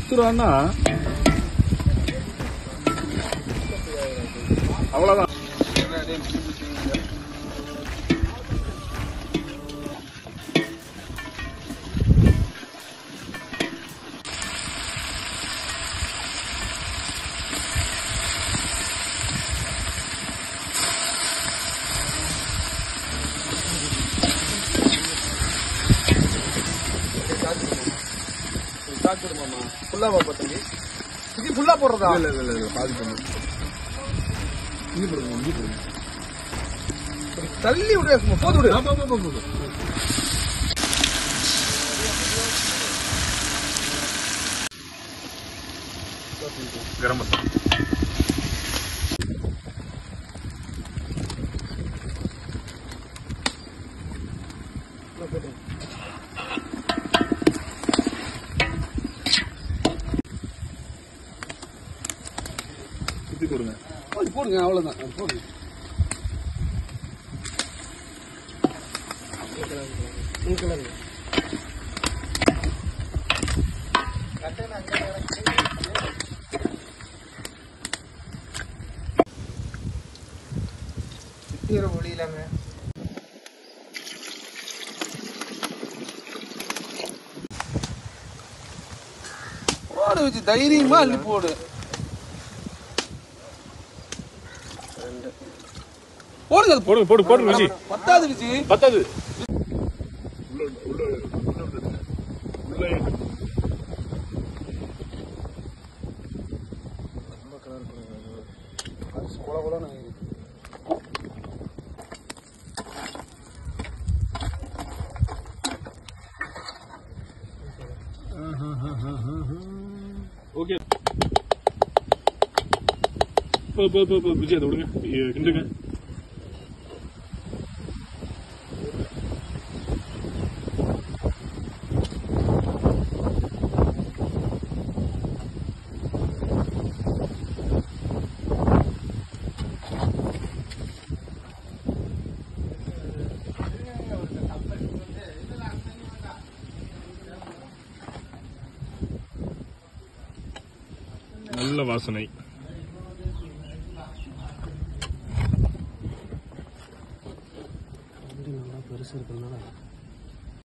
பத்து ரூபான்னா அவ்வளவுதான் ஸ்டாக் போடுமாமா ஃபுல்லா பாப்பா தம்பி இது ஃபுல்லா போடுறதா இல்ல இல்ல இல்ல பாதி பண்ணு இங்க போடுங்க இங்க போடுங்க தள்ளி விடு சும்மா போது விடு ஆ, போ, போ, போ, போ, போ. கரம் மசாலா சுத்தி போடுங்க போடு, போடுங்க அவ்வளவுதான் அது போடுங்க ஒளி இல்லாம போடு வச்சு தைரியமா அள்ளி போடு போடுங்க அது போடுங்க போடு போடுங்க விஜி பத்தாவது விஜி பத்தாது உள்ள உள்ள உள்ள விடுங்க. உள்ள ஓகே போ போ போ போ விஜய் அதை விடுங்க இ- கிண்டுங்க நல்ல வாசனை பெருசு இருக்கிறதுனால